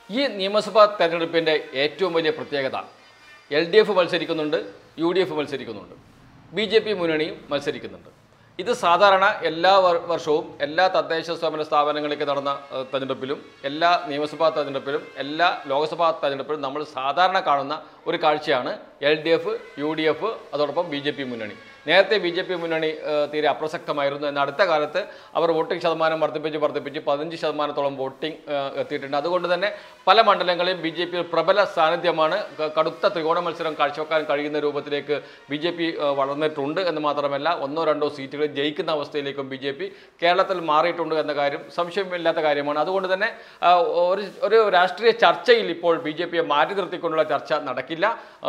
ഈ നിയമസഭാ തെരഞ്ഞെടുപ്പിൻ്റെ ഏറ്റവും വലിയ പ്രത്യേകത എൽ ഡി എഫ് മത്സരിക്കുന്നുണ്ട് യു ഡി എഫ് മത്സരിക്കുന്നുണ്ട് ബി ജെ പി മുന്നണിയും മത്സരിക്കുന്നുണ്ട് ഇത് സാധാരണ എല്ലാ വർ- വർഷവും എല്ലാ തദ്ദേശ സ്വയംഭരണ സ്ഥാപനങ്ങളിലേക്ക് നടന്ന ഏഹ്, തെരഞ്ഞെടുപ്പിലും എല്ലാ നിയമസഭാ തെരഞ്ഞെടുപ്പിലും എല്ലാ ലോക്സഭാ തെരഞ്ഞെടുപ്പിലും നമ്മൾ സാധാരണ കാണുന്ന ഒരു കാഴ്ചയാണ് LDF UDF അതോടൊപ്പം ബി ജെ പി മുന്നണി നേരത്തെ ബി ജെ പി മുന്നണി ഏഹ്, തീരെ അപ്രസക്തമായിരുന്നു എന്നാൽ അടുത്ത കാലത്ത് അവർ വോട്ടിംഗ് ശതമാനം വർദ്ധിപ്പിച്ച് വർദ്ധിപ്പിച്ച് പതിനഞ്ച് ശതമാനത്തോളം വോട്ടിംഗ് ഏഹ്, എത്തിയിട്ടുണ്ട് അതുകൊണ്ട് തന്നെ പല മണ്ഡലങ്ങളിലും ബി ജെ പി പ്രബല സാന്നിധ്യമാണ് ക- കടുത്ത ത്രികോണ മത്സരം കാഴ്ചവെക്കാൻ കഴിയുന്ന രൂപത്തിലേക്ക് ബി ജെ പി വളർന്നിട്ടുണ്ട് എന്ന് മാത്രമല്ല ഒന്നോ രണ്ടോ സീറ്റുകൾ ജയിക്കുന്ന അവസ്ഥയിലേക്കും ബി ജെ പി കേരളത്തിൽ മാറിയിട്ടുണ്ട് എന്ന കാര്യം സംശയമില്ലാത്ത കാര്യമാണ് അതുകൊണ്ട് തന്നെ ആ, ഒരു ഒരു രാഷ്ട്രീയ ചർച്ചയിൽ ഇപ്പോൾ ബി ജെ പിയെ മാറ്റി നിർത്തിക്കൊണ്ടുള്ള ചർച്ച നടക്കില്ല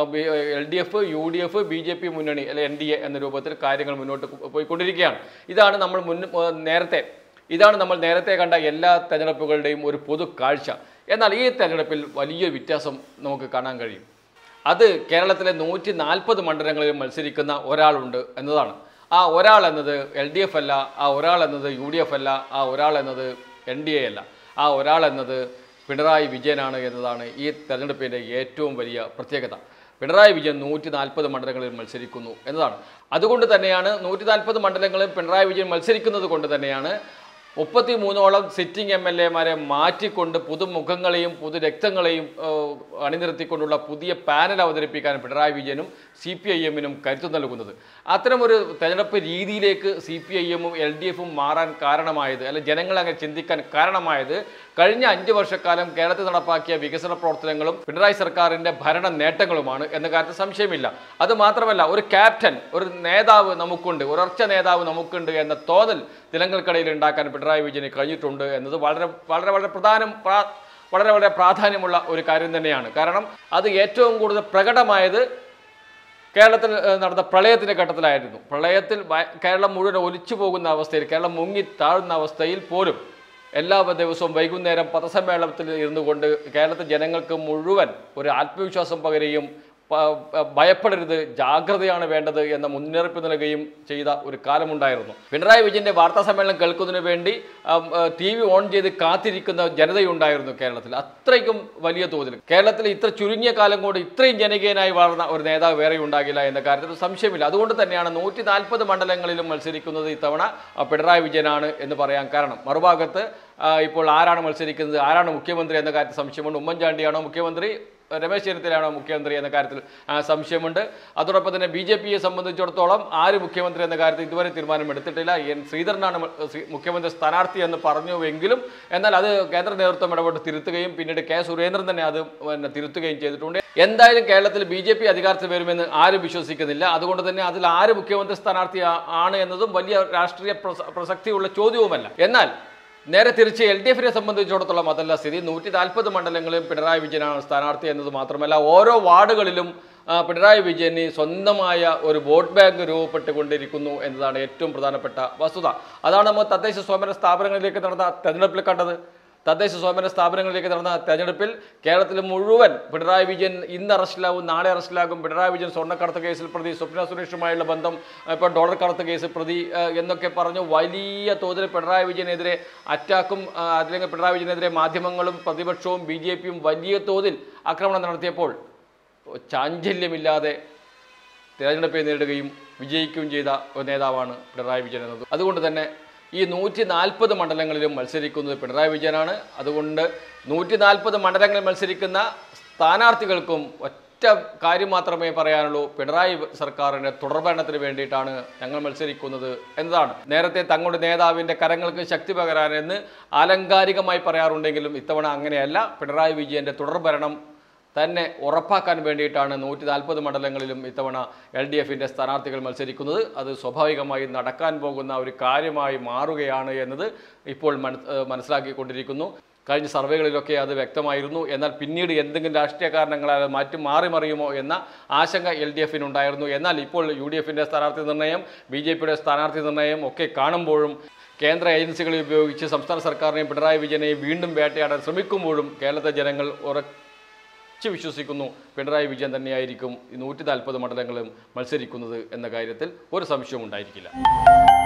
LDF UDF BJP മുന്നണി അല്ലെ എൻ ഡി എ എന്ന രൂപത്തിൽ കാര്യങ്ങൾ മുന്നോട്ട് കൊ- പോയിക്കൊണ്ടിരിക്കുകയാണ് ഇതാണ് നമ്മൾ മുൻ ഏഹ് നേരത്തെ ഇതാണ് നമ്മൾ നേരത്തെ കണ്ട എല്ലാ തെരഞ്ഞെടുപ്പുകളുടെയും ഒരു പൊതു കാഴ്ച എന്നാൽ ഈ തെരഞ്ഞെടുപ്പിൽ വലിയൊരു വ്യത്യാസം നമുക്ക് കാണാൻ കഴിയും അത് കേരളത്തിലെ നൂറ്റി നാൽപ്പത് മണ്ഡലങ്ങളിൽ മത്സരിക്കുന്ന ഒരാളുണ്ട് എന്നതാണ് ആ ഒരാൾ എന്നത് എൽ ഡി എഫ് അല്ല ആ ഒരാൾ എന്നത് യു ഡി എഫ് അല്ല ആ ഒരാൾ എന്നത് എൻ ഡി എ അല്ല ആ ഒരാൾ എന്നത് പിണറായി വിജയനാണ് എന്നതാണ് ഈ തെരഞ്ഞെടുപ്പിൻ്റെ ഏറ്റവും വലിയ പ്രത്യേകത പിണറായി വിജയൻ നൂറ്റി നാൽപ്പത് മണ്ഡലങ്ങളിൽ മത്സരിക്കുന്നു എന്നതാണ് അതുകൊണ്ട് തന്നെയാണ് നൂറ്റി നാൽപ്പത് മണ്ഡലങ്ങളിൽ പിണറായി വിജയൻ മത്സരിക്കുന്നത് കൊണ്ട് തന്നെയാണ് മുപ്പത്തി മൂന്നോളം സിറ്റിംഗ് എം എൽ എമാരെ മാറ്റിക്കൊണ്ട് പുതുമുഖങ്ങളെയും പുതുരക്തങ്ങളെയും ഏഹ്, അണിനിരത്തിക്കൊണ്ടുള്ള പുതിയ പാനൽ അവതരിപ്പിക്കാൻ പിണറായി വിജയനും സി പി ഐ എമ്മിനും കരുത്തു നൽകുന്നത് അത്തരമൊരു തെരഞ്ഞെടുപ്പ് രീതിയിലേക്ക് സി പി ഐ എമ്മും എൽ ഡി എഫും മാറാൻ കാരണമായത് അല്ലെ ജനങ്ങൾ അങ്ങനെ ചിന്തിക്കാൻ കാരണമായത് കഴിഞ്ഞ അഞ്ച് വർഷക്കാലം കേരളത്തിൽ നടപ്പാക്കിയ വികസന പ്രവർത്തനങ്ങളും പിണറായി സർക്കാരിന്റെ ഭരണ നേട്ടങ്ങളുമാണ് എന്ന കാര്യത്തിൽ സംശയമില്ല അത് മാത്രമല്ല ഒരു ക്യാപ്റ്റൻ ഒരു നേതാവ് നമുക്കുണ്ട് ഒരൊറ്റ നേതാവ് നമുക്കുണ്ട് എന്ന തോന്നൽ ജനങ്ങൾക്കിടയിൽ ഉണ്ടാക്കാൻ പിണറായി വിജയന് കഴിഞ്ഞിട്ടുണ്ട് എന്നത് വളരെ വളരെ വളരെ പ്രധാനം പ്രാ- വളരെ വളരെ പ്രാധാന്യമുള്ള ഒരു കാര്യം തന്നെയാണ് കാരണം അത് ഏറ്റവും കൂടുതൽ പ്രകടമായത് കേരളത്തിൽ ഏഹ്, നടന്ന പ്രളയത്തിന്റെ ഘട്ടത്തിലായിരുന്നു പ്രളയത്തിൽ വയ- കേരളം മുഴുവൻ ഒലിച്ചു പോകുന്ന അവസ്ഥയിൽ കേരളം മുങ്ങി താഴുന്ന അവസ്ഥയിൽ പോലും എല്ലാ ദിവസവും വൈകുന്നേരം പത്രസമ്മേളനത്തിൽ ഇരുന്നു കൊണ്ട് കേരളത്തിലെ ജനങ്ങൾക്ക് മുഴുവൻ ഒരു ആത്മവിശ്വാസം പകരുകയും പ- പ- ഭയപ്പെടരുത് ജാഗ്രതയാണ് വേണ്ടത് എന്ന മുന്നറിയിപ്പ് നൽകുകയും ചെയ്ത ഒരു കാലമുണ്ടായിരുന്നു പിണറായി വിജയന്റെ വാർത്താ സമ്മേളനം കേൾക്കുന്നതിന് വേണ്ടി ടി വി ഓൺ ചെയ്ത് കാത്തിരിക്കുന്ന ജനതയുണ്ടായിരുന്നു കേരളത്തിൽ അത്രയ്ക്കും വലിയ തോതിൽ കേരളത്തിൽ ഇത്ര ചുരുങ്ങിയ കാലം കൊണ്ട് ഇത്രയും ജനകീയനായി വളർന്ന ഒരു നേതാവ് വേറെ ഉണ്ടാകില്ല എന്ന കാര്യത്തിൽ സംശയമില്ല അതുകൊണ്ട് തന്നെയാണ് നൂറ്റി നാൽപ്പത് മണ്ഡലങ്ങളിലും മത്സരിക്കുന്നത് ഇത്തവണ ആ, പിണറായി വിജയനാണ് എന്ന് പറയാൻ കാരണം മറുഭാഗത്ത് ആ, ഇപ്പോൾ ആരാണ് മത്സരിക്കുന്നത് ആരാണ് മുഖ്യമന്ത്രി എന്ന കാര്യത്തിൽ സംശയമുണ്ട് ഉമ്മൻചാണ്ടിയാണോ മുഖ്യമന്ത്രി രമേശ് ചെന്നിത്തലയാണോ മുഖ്യമന്ത്രി എന്ന കാര്യത്തിൽ ആ, സംശയമുണ്ട് അതോടൊപ്പം തന്നെ ബി ജെ പിയെ സംബന്ധിച്ചിടത്തോളം ആര് മുഖ്യമന്ത്രി എന്ന കാര്യത്തിൽ ഇതുവരെ തീരുമാനമെടുത്തിട്ടില്ല എൻ ശ്രീധരനാണ് മ- ശ്രീ- മുഖ്യമന്ത്രി സ്ഥാനാർത്ഥി എന്ന് പറഞ്ഞുവെങ്കിലും എന്നാൽ അത് കേന്ദ്ര നേതൃത്വം ഇടപെട്ട് തിരുത്തുകയും പിന്നീട് കെ സുരേന്ദ്രൻ തന്നെ അത് പിന്നെ തിരുത്തുകയും ചെയ്തിട്ടുണ്ട് എന്തായാലും കേരളത്തിൽ ബി ജെ പി അധികാരത്തിൽ വരുമെന്ന് ആരും വിശ്വസിക്കുന്നില്ല അതുകൊണ്ട് തന്നെ അതിൽ ആര് മുഖ്യമന്ത്രി സ്ഥാനാർത്ഥി ആ- ആണ് എന്നതും വലിയ രാഷ്ട്രീയ പ്രസ- പ്രസക്തിയുള്ള ചോദ്യവുമല്ല എന്നാൽ നേരെ തിരിച്ച് എൽ ഡി എഫിനെ സംബന്ധിച്ചിടത്തോളം അതല്ല സ്ഥിതി നൂറ്റി നാൽപ്പത് മണ്ഡലങ്ങളിലും പിണറായി വിജയനാണ് സ്ഥാനാർത്ഥി എന്നത് മാത്രമല്ല ഓരോ വാർഡുകളിലും ആ, പിണറായി വിജയന് സ്വന്തമായ ഒരു വോട്ട് ബാങ്ക് രൂപപ്പെട്ടുകൊണ്ടിരിക്കുന്നു എന്നതാണ് ഏറ്റവും പ്രധാനപ്പെട്ട വസ്തുത അതാണ് നമ്മൾ തദ്ദേശ സ്വയംഭരണ സ്ഥാപനങ്ങളിലേക്ക് നടന്ന തെരഞ്ഞെടുപ്പിൽ കണ്ടത് തദ്ദേശ സ്വയംഭരണ സ്ഥാപനങ്ങളിലേക്ക് നടന്ന തെരഞ്ഞെടുപ്പിൽ കേരളത്തിൽ മുഴുവൻ പിണറായി വിജയൻ ഇന്ന് അറസ്റ്റിലാവും നാളെ അറസ്റ്റിലാകും പിണറായി വിജയൻ സ്വർണ്ണക്കടത്ത് കേസിൽ പ്രതി സ്വപ്ന സുരേഷുമായുള്ള ബന്ധം ഇപ്പോൾ ഡോളർ കടത്ത് കേസ് പ്രതി ആ, എന്നൊക്കെ പറഞ്ഞു വലിയ തോതിൽ പിണറായി വിജയനെതിരെ അറ്റാക്കും ആ, അല്ലെങ്കിൽ പിണറായി വിജയനെതിരെ മാധ്യമങ്ങളും പ്രതിപക്ഷവും ബി ജെ പിയും വലിയ തോതിൽ ആക്രമണം നടത്തിയപ്പോൾ ചാഞ്ചല്യമില്ലാതെ തിരഞ്ഞെടുപ്പെ നേരിടുകയും വിജയിക്കുകയും ചെയ്ത ഒരു നേതാവാണ് പിണറായി വിജയൻ എന്നത് അതുകൊണ്ട് തന്നെ ഈ നൂറ്റി നാൽപ്പത് മണ്ഡലങ്ങളിലും മത്സരിക്കുന്നത് പിണറായി വിജയനാണ് അതുകൊണ്ട് നൂറ്റി നാൽപ്പത് മണ്ഡലങ്ങളിൽ മത്സരിക്കുന്ന സ്ഥാനാർത്ഥികൾക്കും ഒറ്റ കാര്യം മാത്രമേ പറയാനുള്ളൂ പിണറായി സർക്കാരിൻ്റെ തുടർഭരണത്തിന് വേണ്ടിയിട്ടാണ് ഞങ്ങൾ മത്സരിക്കുന്നത് എന്നതാണ് നേരത്തെ തങ്ങളുടെ നേതാവിൻ്റെ കരങ്ങൾക്ക് ശക്തി പകരാനെന്ന് ആലങ്കാരികമായി പറയാറുണ്ടെങ്കിലും ഇത്തവണ അങ്ങനെയല്ല പിണറായി വിജയൻ്റെ തുടർഭരണം തന്നെ ഉറപ്പാക്കാൻ വേണ്ടിയിട്ടാണ് നൂറ്റി നാൽപ്പത് മണ്ഡലങ്ങളിലും ഇത്തവണ എൽ ഡി എഫിൻ്റെ സ്ഥാനാർത്ഥികൾ മത്സരിക്കുന്നത് അത് സ്വാഭാവികമായി നടക്കാൻ പോകുന്ന ഒരു കാര്യമായി മാറുകയാണ് എന്നത് ഇപ്പോൾ മന- ഏഹ് മനസ്സിലാക്കിക്കൊണ്ടിരിക്കുന്നു കഴിഞ്ഞ സർവേകളിലൊക്കെ അത് വ്യക്തമായിരുന്നു എന്നാൽ പിന്നീട് എന്തെങ്കിലും രാഷ്ട്രീയ കാരണങ്ങളാൽ അത് മാറ്റി മാറി മറിയുമോ എന്ന ആശങ്ക എൽ ഡി എഫിനുണ്ടായിരുന്നു എന്നാൽ ഇപ്പോൾ യു ഡി എഫിൻ്റെ സ്ഥാനാർത്ഥി നിർണ്ണയം ബി ജെ പിയുടെ സ്ഥാനാർത്ഥി നിർണ്ണയം ഒക്കെ കാണുമ്പോഴും കേന്ദ്ര ഏജൻസികളെ ഉപയോഗിച്ച് സംസ്ഥാന സർക്കാരിനെയും പിണറായി വിജയനെയും വീണ്ടും വേട്ടയാടാൻ ശ്രമിക്കുമ്പോഴും കേരളത്തെ ജനങ്ങൾ ഉറച്ചു വിശ്വസിക്കുന്നു പിണറായി വിജയൻ തന്നെയായിരിക്കും ഈ നൂറ്റി നാൽപ്പത് മണ്ഡലങ്ങളും മത്സരിക്കുന്നത് എന്ന കാര്യത്തിൽ ഒരു സംശയവും ഉണ്ടായിരിക്കില്ല